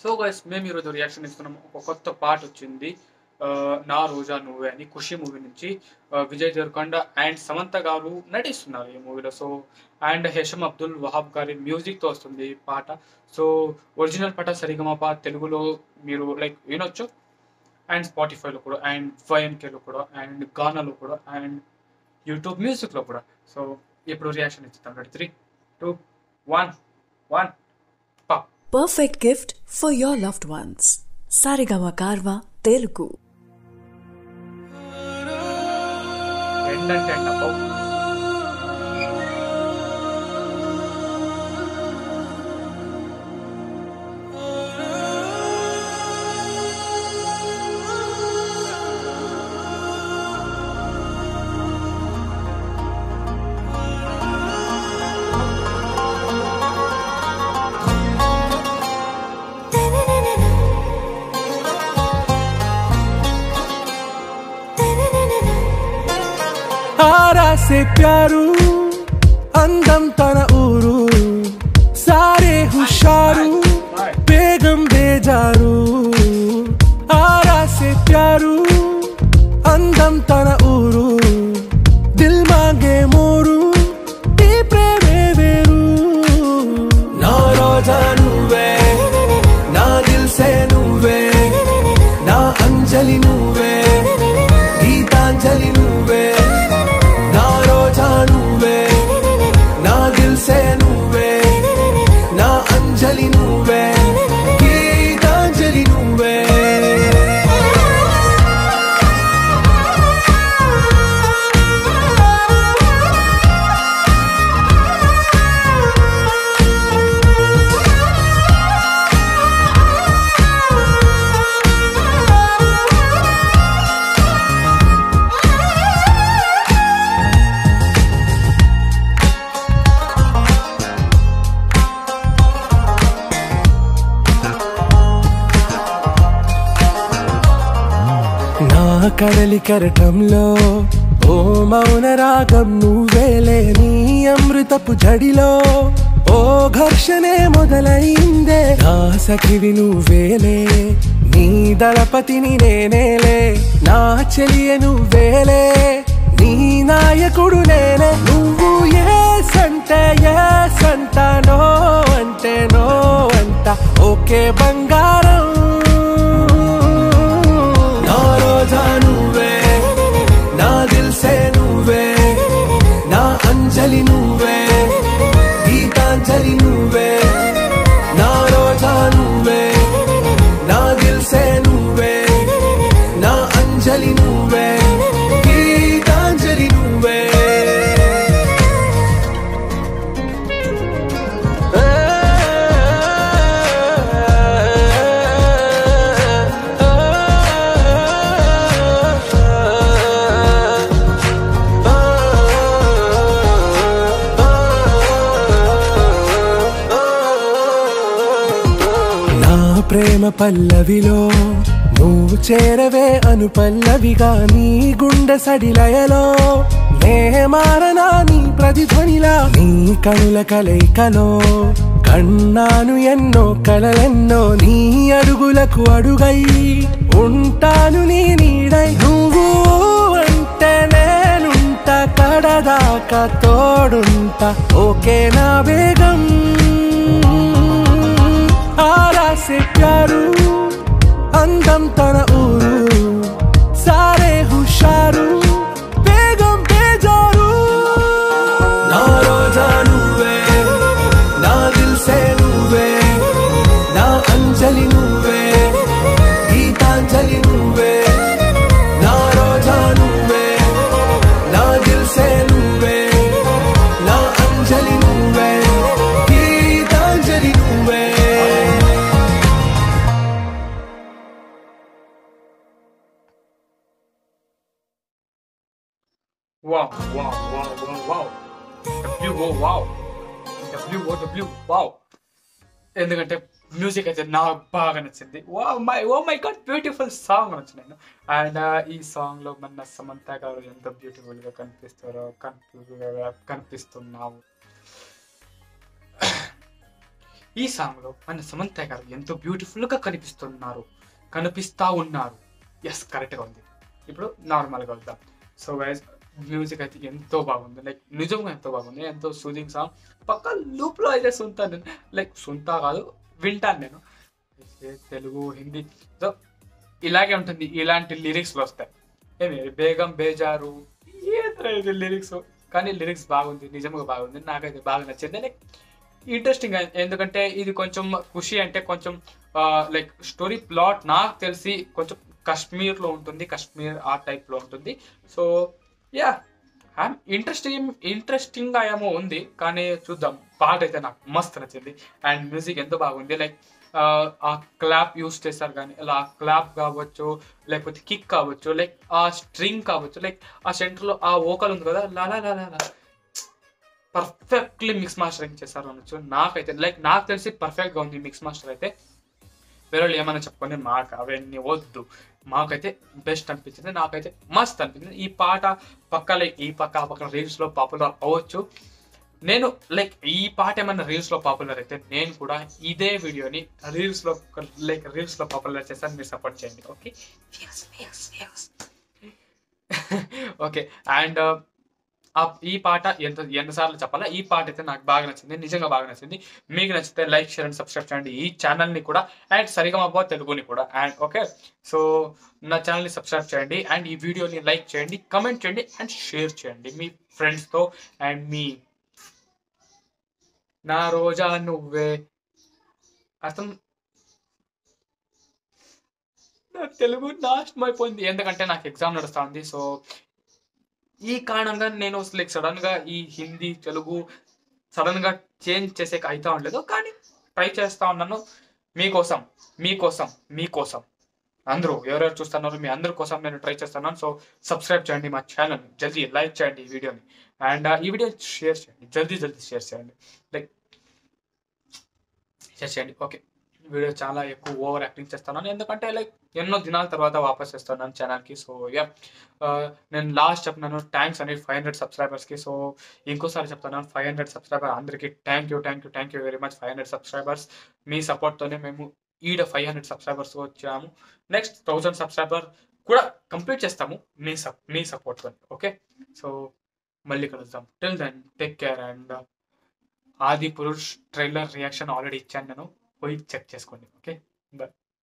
So guys మేము ఈరోజు reaction ఇస్తున్నాం ఒక కొత్త పాట వచ్చింది ఆ, నా రోజా నువ్వే అని ఖుషి మూవీ నుంచి ఆ, విజయ్ దేవరకొండ అండ్ సమంత గారు నటిస్తున్నారు ఈ మూవీలో సో అండ్ హేషమ్ అబ్దుల్ వహాబ్ గారి మ్యూజిక్తో వస్తుంది ఈ పాట సో ఒరిజినల్ పాట సరిగమప తెలుగులో మీరు లైక్ వినొచ్చు అండ్ స్పాటిఫైలో కూడా అండ్ వైఎన్కేలో కూడా అండ్ గానాలో కూడా అండ్ యూట్యూబ్ మ్యూజిక్లో కూడా సో ఇప్పుడు రియాక్షన్ ఇస్తాం ready three two one one పా Perfect gift for your loved ones. Sarigama Karva Telugu. ఏంటంటే అబ్బో ఆరా से ప్యారు అందం తన ఊరు సారే హుషారు బేగం బేజారు ఆరా से ప్యారు అందం తన ఊరు దిల్ మాంగే మోరు ఈ ప్రేమే వేరు నా రోజా నువ్వే నా దిల్ సే నువ్వే నా అంజలి నువ్వే గీతాంజలి నువ్వే నా రోజా నువ్వే నా దిల్ సే నువ్వే నా అంజలి నువ్వే గీతాంజలి నువ్వే నా కడలి కరటంలో ఓ మౌన రాగం నువ్వేలే నీ అమృతపు జడిలో ఓ ఘర్షణే మొదలైందే నా సఖివి నువ్వేలే నీ దళపతిని నేనేలే నా చెలియ నువ్వేలే నీ నాయకుడు నేనే నువ్వు ఏ సంటే ఏ సంట నో అంటే నో అంట ఓకే బంగారం నా రోజా నువ్వే నా దిల్ సే నువ్వే నా అంజలి నువ్వే గీతాంజలి నువ్వే నా రోజా నువ్వే నా దిల్ సే నువ్వే నా అంజలి నువ్వే గీతాంజలి నువ్వే నా ప్రేమ పల్లవిలో నువ్వు చేరవే అను పల్లవిగా నీ గుండె సడిలయలో నే మారనా నీ ప్రతిధ్వనిలా నీ కనుల కలయికలో కన్నాను ఎన్నో కలలెన్నో నీ అడుగులకు అడుగై ఉంటాను నీ నీడై నువ్వు అంటే నేనుంట కడదాకా తోడుంట ఓకే నా వేగం ఆరా से ప్యారు అందం తన ఊరు సారే హుషారు బేగం బేజారు నా రోజా నువ్వే నా దిల్ సే నువ్వే నా అంజలి నువ్వే గీతాంజలి నువ్వే నా రోజా నువ్వే నా దిల్ సే నువ్వే నా అంజలి నువ్వే గీతాంజలి నువ్వే wow wow wow wow wow W O wow W O W wow ఎందుకంటే మ్యూజిక్ అయితే నాకు బాగా నచ్చింది వా my oh my god beautiful song నచ్చింది అండ్ ఈ సాంగ్ లో మన సమంత గారు ఎంత బ్యూటిఫుల్ గా కనిపిస్తారో కనిపి కనిపిస్తున్నావు ఈ సాంగ్లో మన సమంత గారు ఎంతో బ్యూటిఫుల్గా కనిపిస్తున్నారు కనిపిస్తా ఉన్నారు ఎస్ కరెక్ట్గా ఉంది ఇప్పుడు నార్మల్గా వెళ్దాం సో గైస్ మ్యూజిక్ అయితే ఎంతో బాగుంది లైక్ నిజంగా ఎంతో బాగుంది ఎంతో సూదింగ్ సాంగ్ పక్క లూప్లో అయితే సుంటాను నేను లైక్ సుంతా కాదు వింటాను నేను అయితే తెలుగు హిందీ సో ఇలాగే ఉంటుంది ఇలాంటి లిరిక్స్లు వస్తాయి ఏమి బేగం బేజారు ఏదో లిరిక్స్ కానీ లిరిక్స్ బాగుంది నిజంగా బాగుంది నాకైతే బాగా నచ్చింది లైక్ ఇంట్రెస్టింగ్ ఎందుకంటే ఇది కొంచెం ఖుషి అంటే కొంచెం లైక్ స్టోరీ ప్లాట్ నాకు తెలిసి కొంచెం కాశ్మీర్లో ఉంటుంది కాశ్మీర్ ఆ టైప్లో ఉంటుంది సో యా ఇంట్రెస్టింగ్ ఇంట్రెస్టింగ్గా ఏమో ఉంది కానీ చూద్దాం పాట అయితే నాకు మస్తు నచ్చింది అండ్ మ్యూజిక్ ఎంతో బాగుంది లైక్ ఆ క్లాప్ యూస్ చేస్తారు కానీ అలా ఆ క్లాప్ కావచ్చు లేకపోతే కిక్ కావచ్చు లైక్ ఆ స్ట్రింగ్ కావచ్చు లైక్ ఆ సెంటర్లో ఆ ఓకల్ ఉంది కదా లాలా లాలా లా పర్ఫెక్ట్లీ మిక్స్ మాస్టరింగ్ చేశారు అనొచ్చు నాకైతే లైక్ నాకు తెలిసి పర్ఫెక్ట్గా ఉంది మిక్స్ మాస్టర్ అయితే వేరే వాళ్ళు ఏమైనా చెప్పుకొని మాకు అవన్నీ వద్దు మాకైతే బెస్ట్ అనిపించింది నాకైతే మస్త్ అనిపించింది ఈ పాట పక్కలే ఈ పక్క ఆ పక్కన రీల్స్లో పాపులర్ అవ్వచ్చు నేను లైక్ ఈ పాట ఏమైనా రీల్స్లో పాపులర్ అయితే నేను కూడా ఇదే వీడియోని రీల్స్లో లైక్ రీల్స్లో పాపులర్ చేస్తాను మీరు సపోర్ట్ చేయండి ఓకే ఓకే అండ్ ఈ పాట ఎంత ఎన్నిసార్లు చెప్పాలా ఈ పాట అయితే నాకు బాగా నచ్చింది నిజంగా బాగా నచ్చింది మీకు నచ్చితే లైక్ షేర్ అండ్ సబ్స్క్రైబ్ చేయండి ఈ ఛానల్ని కూడా అండ్ సరిగా మా తెలుగుని కూడా అండ్ ఓకే సో నా ఛానల్ని సబ్స్క్రైబ్ చేయండి అండ్ ఈ వీడియోని లైక్ చేయండి కమెంట్ చేయండి అండ్ షేర్ చేయండి మీ ఫ్రెండ్స్తో అండ్ మీ నా రోజా నువ్వే అర్థం నా తెలుగు నాశనం అయిపోయింది ఎందుకంటే నాకు ఎగ్జామ్ నడుస్తా ఉంది సో ఈ కారణంగా నేను లైక్ సడన్ గా ఈ హిందీ తెలుగు సడన్ గా చేంజ్ చేసే అవుతా ఉండలేదు కానీ ట్రై చేస్తా ఉన్నాను మీకోసం మీకోసం మీకోసం అందరూ ఎవరెవరు చూస్తున్నారు మీ అందరి కోసం నేను ట్రై చేస్తున్నాను సో సబ్స్క్రైబ్ చేయండి మా ఛానల్ జల్దీ లైక్ చేయండి ఈ వీడియోని అండ్ ఈ వీడియో షేర్ చేయండి జల్దీ జల్దీ షేర్ చేయండి లైక్ షేర్ చేయండి ఓకే వీడియో చాలా ఎక్కువ ఓవర్ యాక్టింగ్ చేస్తున్నాను ఎందుకంటే లైక్ ఎన్నో దినాల తర్వాత వాపస్ చేస్తున్నాను ఛానల్కి సో యా నేను లాస్ట్ చెప్పినాను థ్యాంక్స్ అని ఫైవ్ హండ్రెడ్ సబ్స్క్రైబర్స్కి సో ఇంకోసారి చెప్తున్నాను ఫైవ్ హండ్రెడ్ సబ్స్క్రైబర్ అందరికీ thank you thank you thank you very much five hundred subscribers మీ సపోర్ట్తోనే మేము ఈడ ఫైవ్ హండ్రెడ్ సబ్స్క్రైబర్స్ వచ్చాము నెక్స్ట్ థౌజండ్ సబ్స్క్రైబర్ కూడా కంప్లీట్ చేస్తాము మీ సప్ మీ సపోర్ట్తో ఓకే సో మళ్ళీ కలుద్దాం till then take care and Adipurush trailer reaction already ఇచ్చాను నేను పోయి చెక్ చేసుకోండి ఓకే బాయ్